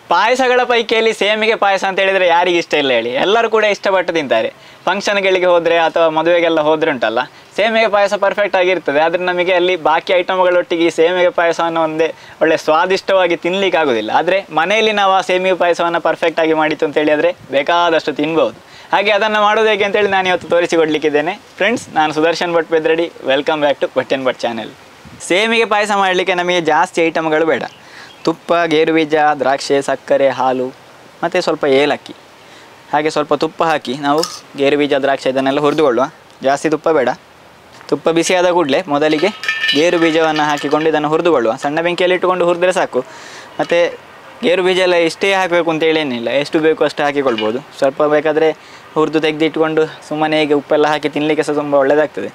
ಪಾಯಸಗಳ ಪೈಕಿಯಲ್ಲಿ ಸೇಮಿಗೆ ಪಾಯಸ ಅಂತ ಹೇಳಿದ್ರೆ ಯಾರಿಗೆ ಇಷ್ಟ ಇಲ್ಲ ಹೇಳಿ ಎಲ್ಲರೂ ಕೂಡ ಇಷ್ಟಪಟ್ಟು ತಿಂತಾರೆ ಫಂಕ್ಷನ್ಗಳಿಗೆ ಹೋದರೆ ಅಥವಾ ಮದುವೆಗೆಲ್ಲ ಹೋದ್ರೆ ಉಂಟಲ್ಲ ಸೇಮಿಗೆ ಪಾಯಸ ಪರ್ಫೆಕ್ಟ್ ಆಗಿರ್ತದೆ ಆದರೆ ನಮಗೆ ಅಲ್ಲಿ ಬಾಕಿ ಐಟಮ್ಗಳೊಟ್ಟಿಗೆ ಈ ಸೇಮಿಗೆ ಪಾಯಸವನ್ನು ಒಂದೇ ಒಳ್ಳೆ ಸ್ವಾದಿಷ್ಟವಾಗಿ ತಿನ್ಲಿಕ್ಕೆ ಆಗೋದಿಲ್ಲ ಆದರೆ ಮನೆಯಲ್ಲಿ ನಾವು ಆ ಸೇಮಿಗೆ ಪಾಯಸವನ್ನು ಪರ್ಫೆಕ್ಟ್ ಆಗಿ ಮಾಡಿತ್ತು ಅಂತ ಹೇಳಿದ್ರೆ ಬೇಕಾದಷ್ಟು ತಿನ್ಬೋದು ಹಾಗೆ ಅದನ್ನು ಮಾಡೋದು ಹೇಗೆ ಅಂತೇಳಿ ನಾನು ಇವತ್ತು ತೋರಿಸಿಕೊಡ್ಲಿಕ್ಕಿದ್ದೇನೆ ಫ್ರೆಂಡ್ಸ್ ನಾನು Sudarshan Bhat Bedradi welcome back to Bhat and Bhat channel ಸೇಮಿಗೆ ಪಾಯಸ ಮಾಡಲಿಕ್ಕೆ ನಮಗೆ ಜಾಸ್ತಿ ಐಟಮ್ಗಳು ಬೇಡ ತುಪ್ಪ ಗೇರುಬೀಜ ದ್ರಾಕ್ಷೆ ಸಕ್ಕರೆ ಹಾಲು ಮತ್ತು ಸ್ವಲ್ಪ ಏಲಕ್ಕಿ ಹಾಗೆ ಸ್ವಲ್ಪ ತುಪ್ಪ ಹಾಕಿ ನಾವು ಗೇರುಬೀಜ ದ್ರಾಕ್ಷೆ ಇದನ್ನೆಲ್ಲ ಹುರಿದುಕೊಳ್ಳುವ ಜಾಸ್ತಿ ತುಪ್ಪ ಬೇಡ ತುಪ್ಪ ಬಿಸಿಯಾದ ಕೂಡಲೇ ಮೊದಲಿಗೆ ಗೇರು ಬೀಜವನ್ನು ಹಾಕಿಕೊಂಡು ಇದನ್ನು ಹುರಿದುಕೊಳ್ಳುವ ಸಣ್ಣ ಬೆಂಕಿಯಲ್ಲಿ ಇಟ್ಟುಕೊಂಡು ಹುರಿದ್ರೆ ಸಾಕು ಮತ್ತು ಗೇರು ಬೀಜ ಎಲ್ಲ ಇಷ್ಟೇ ಹಾಕಬೇಕು ಅಂತೇಳಿ ಏನಿಲ್ಲ ಎಷ್ಟು ಬೇಕು ಅಷ್ಟು ಹಾಕಿಕೊಳ್ಬೋದು ಸ್ವಲ್ಪ ಬೇಕಾದರೆ ಹುರಿದು ತೆಗೆದು ಇಟ್ಕೊಂಡು ಸುಮ್ಮನೆ ಹೀಗೆ ಉಪ್ಪೆಲ್ಲ ಹಾಕಿ ತಿನ್ನಲಿಕ್ಕೆ ಸಹ ತುಂಬ ಒಳ್ಳೆಯದಾಗ್ತದೆ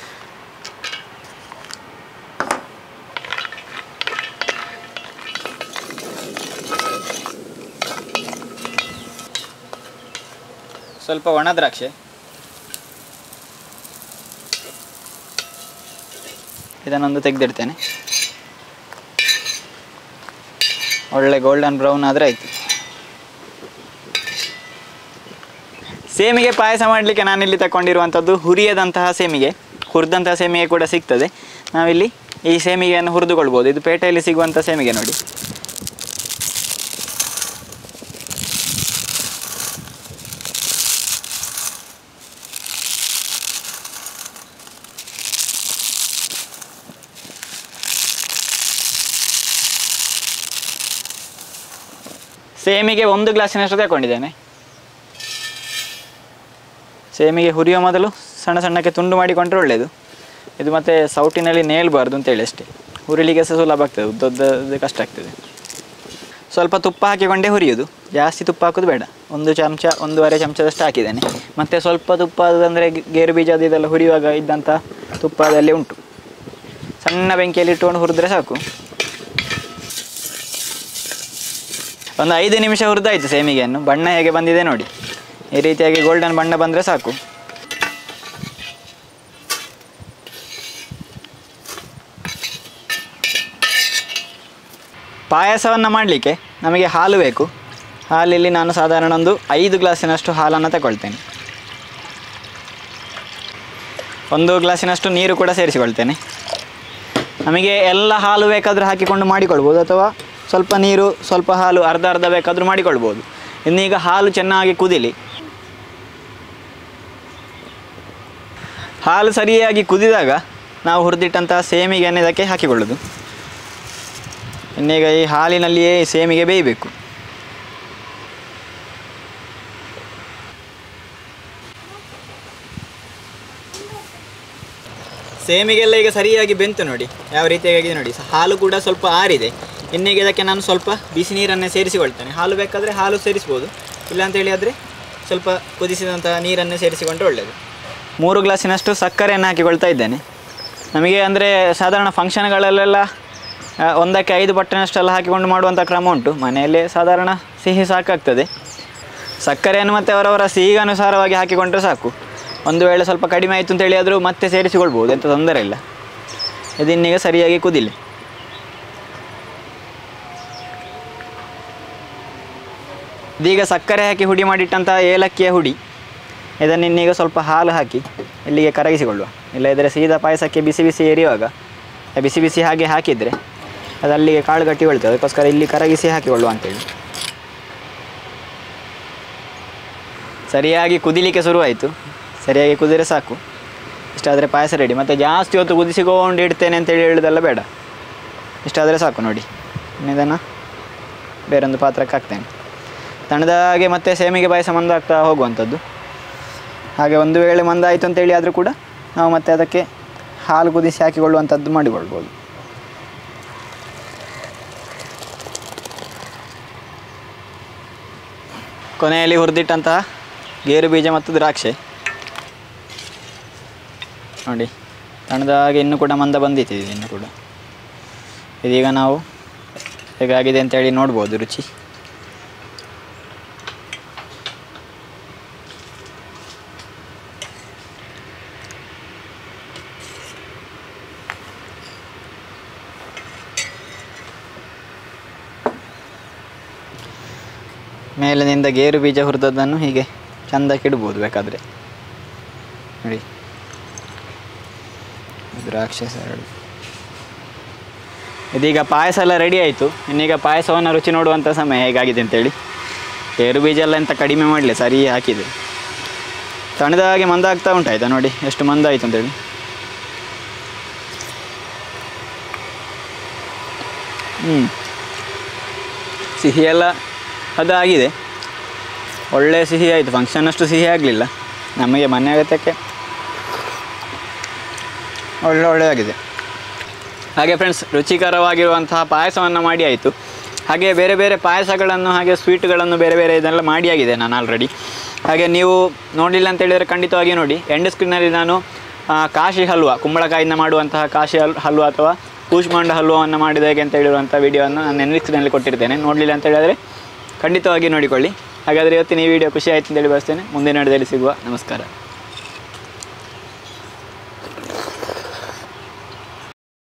ಸ್ವಲ್ಪ ಒಣ ದ್ರಾಕ್ಷೆ ಇದನ್ನೊಂದು ತೆಗೆದಿಡ್ತೇನೆ ಒಳ್ಳೆ ಗೋಲ್ಡನ್ ಬ್ರೌನ್ ಆದರೆ ಆಯಿತು ಸೇಮಿಗೆ ಪಾಯಸ ಮಾಡಲಿಕ್ಕೆ ನಾನಿಲ್ಲಿ ತಗೊಂಡಿರುವಂಥದ್ದು ಹುರಿಯದಂತಹ ಸೇಮಿಗೆ ಹುರಿದಂತಹ ಸೇಮಿಗೆ ಕೂಡ ಸಿಗ್ತದೆ ನಾವಿಲ್ಲಿ ಈ ಸೇಮಿಗೆಯನ್ನು ಹುರಿದುಕೊಳ್ಬೋದು ಇದು ಪೇಟೆಯಲ್ಲಿ ಸಿಗುವಂಥ ಸೇಮಿಗೆ ನೋಡಿ ಸೇಮಿಗೆ ಒಂದು ಗ್ಲಾಸಿನಷ್ಟು ತಗೊಂಡಿದ್ದೇನೆ ಸೇಮಿಗೆ ಹುರಿಯೋ ಮೊದಲು ಸಣ್ಣ ಸಣ್ಣಕ್ಕೆ ತುಂಡು ಮಾಡಿಕೊಂಡ್ರೆ ಒಳ್ಳೆಯದು ಇದು ಮತ್ತು ಸೌಟಿನಲ್ಲಿ ನೇಲ್ಬಾರ್ದು ಅಂತೇಳಿ ಅಷ್ಟೇ ಹುರಿಲಿಕ್ಕೆ ಸಹ ಸುಲಭ ಆಗ್ತದೆ ಉದ್ದದ್ದು ಕಷ್ಟ ಆಗ್ತದೆ ಸ್ವಲ್ಪ ತುಪ್ಪ ಹಾಕಿಕೊಂಡೇ ಹುರಿಯೋದು ಜಾಸ್ತಿ ತುಪ್ಪ ಹಾಕೋದು ಬೇಡ ಒಂದು ಚಮಚ ಒಂದೂವರೆ ಚಮಚದಷ್ಟು ಹಾಕಿದ್ದೇನೆ ಮತ್ತು ಸ್ವಲ್ಪ ತುಪ್ಪ ಅಂದರೆ ಗೇರು ಬೀಜ ಅದು ಇದೆಲ್ಲ ಹುರಿಯುವಾಗ ಇದ್ದಂಥ ತುಪ್ಪ ಅದರಲ್ಲಿ ಉಂಟು ಸಣ್ಣ ಬೆಂಕಿಯಲ್ಲಿ ಇಟ್ಟುಕೊಂಡು ಹುರಿದ್ರೆ ಸಾಕು ಒಂದು ಐದು ನಿಮಿಷ ಹುರಿದಾಯ್ತು ಸೇಮಿಗೆಯನ್ನು ಬಣ್ಣ ಹೇಗೆ ಬಂದಿದೆ ನೋಡಿ ಈ ರೀತಿಯಾಗಿ ಗೋಲ್ಡನ್ ಬಣ್ಣ ಬಂದರೆ ಸಾಕು ಪಾಯಸವನ್ನು ಮಾಡಲಿಕ್ಕೆ ನಮಗೆ ಹಾಲು ಬೇಕು ಹಾಲಿಲ್ಲಿ ನಾನು ಸಾಧಾರಣ ಒಂದು ಐದು ಗ್ಲಾಸಿನಷ್ಟು ಹಾಲನ್ನು ತಗೊಳ್ತೇನೆ ಒಂದು ಗ್ಲಾಸಿನಷ್ಟು ನೀರು ಕೂಡ ಸೇರಿಸಿಕೊಳ್ತೇನೆ ನಮಗೆ ಎಲ್ಲ ಹಾಲು ಬೇಕಾದರೂ ಹಾಕಿಕೊಂಡು ಮಾಡಿಕೊಳ್ಬೋದು ಅಥವಾ ಸ್ವಲ್ಪ ನೀರು ಸ್ವಲ್ಪ ಹಾಲು ಅರ್ಧ ಅರ್ಧ ಬೇಕಾದರೂ ಮಾಡಿಕೊಳ್ಬೋದು ಇನ್ನೀಗ ಹಾಲು ಚೆನ್ನಾಗಿ ಕುದಿಲಿ ಹಾಲು ಸರಿಯಾಗಿ ಕುದಿದಾಗ ನಾವು ಹುರಿದಿಟ್ಟಂತಹ ಸೇಮಿಗೆಯನ್ನು ಇದಕ್ಕೆ ಹಾಕಿಕೊಳ್ಳೋದು ಇನ್ನೀಗ ಈ ಹಾಲಿನಲ್ಲಿಯೇ ಈ ಸೇಮಿಗೆ ಬೇಯಬೇಕು ಸೇಮಿಗೆಲ್ಲ ಈಗ ಸರಿಯಾಗಿ ಬೆಂತು ನೋಡಿ ಯಾವ ರೀತಿಯಾಗಿದೆ ನೋಡಿ ಸ- ಹಾಲು ಕೂಡ ಸ್ವಲ್ಪ ಆರಿದೆ ಇನ್ನೀಗ ಇದಕ್ಕೆ ನಾನು ಸ್ವಲ್ಪ ಬಿಸಿ ನೀರನ್ನೇ ಸೇರಿಸಿಕೊಳ್ತೇನೆ ಹಾಲು ಬೇಕಾದರೆ ಹಾಲು ಸೇರಿಸ್ಬೋದು ಇಲ್ಲಾಂತೇಳಿ ಆದರೆ ಸ್ವಲ್ಪ ಕುದಿಸಿದಂತಹ ನೀರನ್ನೇ ಸೇರಿಸಿಕೊಂಡ್ರೆ ಒಳ್ಳೆಯದು ಮೂರು ಗ್ಲಾಸಿನಷ್ಟು ಸಕ್ಕರೆಯನ್ನು ಹಾಕಿಕೊಳ್ತಾ ಇದ್ದೇನೆ ನಮಗೆ ಅಂದರೆ ಸಾಧಾರಣ ಫಂಕ್ಷನ್ಗಳಲ್ಲೆಲ್ಲ ಆ, ಒಂದಕ್ಕೆ ಐದು ಪಟ್ಟಿನಷ್ಟೆಲ್ಲ ಹಾಕಿಕೊಂಡು ಮಾಡುವಂಥ ಕ್ರಮ ಉಂಟು ಮನೆಯಲ್ಲೇ ಸಾಧಾರಣ ಸಿಹಿ ಸಾಕಾಗ್ತದೆ ಸಕ್ಕರೆಯನ್ನು ಮತ್ತೆ ಅವರವರ ಸಿಹಿಗೆ ಅನುಸಾರವಾಗಿ ಹಾಕಿಕೊಂಡ್ರೆ ಸಾಕು ಒಂದು ವೇಳೆ ಸ್ವಲ್ಪ ಕಡಿಮೆ ಆಯಿತು ಅಂತೇಳಿ ಆದರೂ ಮತ್ತೆ ಸೇರಿಸಿಕೊಳ್ಬೋದು ಎಂಥ ತೊಂದರೆ ಇಲ್ಲ ಇದನ್ನೀಗ ಸರಿಯಾಗಿ ಕುದಿಲಿ ಇದೀಗ ಸಕ್ಕರೆ ಹಾಕಿ ಹುಡಿ ಮಾಡಿಟ್ಟಂತಹ ಏಲಕ್ಕಿಯ ಹುಡಿ ಇದನ್ನು ಇನ್ನೀಗ ಸ್ವಲ್ಪ ಹಾಲು ಹಾಕಿ ಇಲ್ಲಿಗೆ ಕರಗಿಸಿಕೊಳ್ಳುವ ಇಲ್ಲದಿದ್ದರೆ ಸೀದಾ ಪಾಯಸಕ್ಕೆ ಬಿಸಿ ಬಿಸಿ ಎರಿಯುವಾಗ ಆ ಬಿಸಿ ಬಿಸಿ ಹಾಗೆ ಹಾಕಿದರೆ ಅದು ಅಲ್ಲಿಗೆ ಕಾಳು ಗಟ್ಟಿ ಬೀಳ್ತದೆ ಅದಕ್ಕೋಸ್ಕರ ಇಲ್ಲಿ ಕರಗಿಸಿ ಹಾಕಿಕೊಳ್ಳುವ ಅಂತೇಳಿ ಸರಿಯಾಗಿ ಕುದಿಲಿಕ್ಕೆ ಶುರುವಾಯಿತು ಸರಿಯಾಗಿ ಕುದಿದ್ರೆ ಸಾಕು ಇಷ್ಟಾದರೆ ಪಾಯಸ ರೆಡಿ ಮತ್ತು ಜಾಸ್ತಿ ಹೊತ್ತು ಕುದಿಸಿಕೊಂಡು ಇಡ್ತೇನೆ ಅಂತೇಳಿ ಹೇಳೋದೆಲ್ಲ ಬೇಡ ಇಷ್ಟಾದರೆ ಸಾಕು ನೋಡಿ ಇನ್ನು ಇದನ್ನು ಬೇರೊಂದು ಪಾತ್ರಕ್ಕೆ ಹಾಕ್ತೇನೆ ತಣ್ಣದಾಗೆ ಮತ್ತೆ ಸೇಮಿಗೆ ಪಾಯಸ ಮಂದಾಗ್ತಾ ಹೋಗುವಂಥದ್ದು ಹಾಗೆ ಒಂದು ವೇಳೆ ಮಂದಾಯಿತು ಅಂತೇಳಿ ಆದರೂ ಕೂಡ ನಾವು ಮತ್ತೆ ಅದಕ್ಕೆ ಹಾಲು ಕುದಿಸಿ ಹಾಕಿಕೊಳ್ಳುವಂಥದ್ದು ಮಾಡಿಕೊಳ್ಬೋದು ಕೊನೆಯಲ್ಲಿ ಹುರಿದಿಟ್ಟಂತಹ ಗೇರು ಬೀಜ ಮತ್ತು ದ್ರಾಕ್ಷೆ ನೋಡಿ ತಣ್ಣದಾಗಿ ಇನ್ನೂ ಕೂಡ ಮಂದ ಬಂದಿತ್ತು ಇದು ಇನ್ನು ಕೂಡ ಇದೀಗ ನಾವು ಹೇಗಾಗಿದೆ ಅಂತೇಳಿ ನೋಡ್ಬೋದು ರುಚಿ ಮೇಲಿನಿಂದ ಗೇರು ಬೀಜ ಹುರಿದದ್ದನ್ನು ಹೀಗೆ ಚಂದಕ್ಕೆ ಇಡ್ಬೋದು ಬೇಕಾದರೆ ನೋಡಿ ದ್ರಾಕ್ಷಿ ಸಾರಡು ಇದೀಗ ಪಾಯಸ ಎಲ್ಲ ರೆಡಿ ಆಯಿತು ಇನ್ನೀಗ ಪಾಯಸವನ್ನು ರುಚಿ ನೋಡುವಂಥ ಸಮಯ ಹೇಗಾಗಿದೆ ಅಂತೇಳಿ ಗೇರು ಬೀಜ ಎಲ್ಲ ಎಂತ ಕಡಿಮೆ ಮಾಡಲಿ ಸರಿ ಹಾಕಿದೆ ತಣ್ಣದಾಗಿ ಮಂದಾಗ್ತಾ ಉಂಟಾಯ್ತಾ ನೋಡಿ ಎಷ್ಟು ಮಂದ ಆಯಿತು ಅಂತೇಳಿ ಹ್ಞೂ ಸಿಹಿ ಎಲ್ಲ ಅದಾಗಿದೆ ಒಳ್ಳೆ ಸಿಹಿ ಆಯಿತು ಫಂಕ್ಷನ್ ಅಷ್ಟು ಸಿಹಿ ಆಗಲಿಲ್ಲ ನಮಗೆ ಮನೆ ಅಗತ್ಯಕ್ಕೆ ಒಳ್ಳೆ ಒಳ್ಳೆಯದಾಗಿದೆ ಹಾಗೆ ಫ್ರೆಂಡ್ಸ್ ರುಚಿಕರವಾಗಿರುವಂತಹ ಪಾಯಸವನ್ನು ಮಾಡಿ ಆಯಿತು ಹಾಗೆ ಬೇರೆ ಬೇರೆ ಪಾಯಸಗಳನ್ನು ಹಾಗೆ ಸ್ವೀಟ್ಗಳನ್ನು ಬೇರೆ ಬೇರೆ ಇದೆಲ್ಲ ಮಾಡಿ ಆಗಿದೆ ನಾನು ಆಲ್ರೆಡಿ ಹಾಗೆ ನೀವು ನೋಡಲಿಲ್ಲ ಅಂತ ಹೇಳಿದರೆ ಖಂಡಿತವಾಗಿ ನೋಡಿ ಎಂಡ್ ಸ್ಕ್ರೀನಲ್ಲಿ ನಾನು ಆ, ಕಾಶಿ ಹಲ್ವಾ ಕುಂಬಳಕಾಯಿಂದ ಮಾಡುವಂತಹ ಕಾಶಿ ಹಲ್ ಹಲ್ವಾ ಅಥವಾ ಕೂಷ್ಮಾಂಡ ಹಲ್ವಾವನ್ನು ಮಾಡಿದ ಹೇಗೆ ಅಂತ ಹೇಳಿರುವಂಥ ವಿಡಿಯೋವನ್ನು ನಾನು ಎಂಡ್ ಸ್ಕ್ರೀನಲ್ಲಿ ಕೊಟ್ಟಿರ್ತೇನೆ ನೋಡಲಿಲ್ಲ ಅಂತ ಹೇಳಿದರೆ ಖಂಡಿತವಾಗಿ ನೋಡಿಕೊಳ್ಳಿ ಹಾಗಾದರೆ ಇವತ್ತಿನ ಈ ವಿಡಿಯೋ ಖುಷಿ ಆಯಿತು ಅಂತೇಳಿ ಬಯಸ್ತೇನೆ ಮುಂದಿನ ವಿಡಿಯೋದಲ್ಲಿ ಸಿಗುವ ನಮಸ್ಕಾರ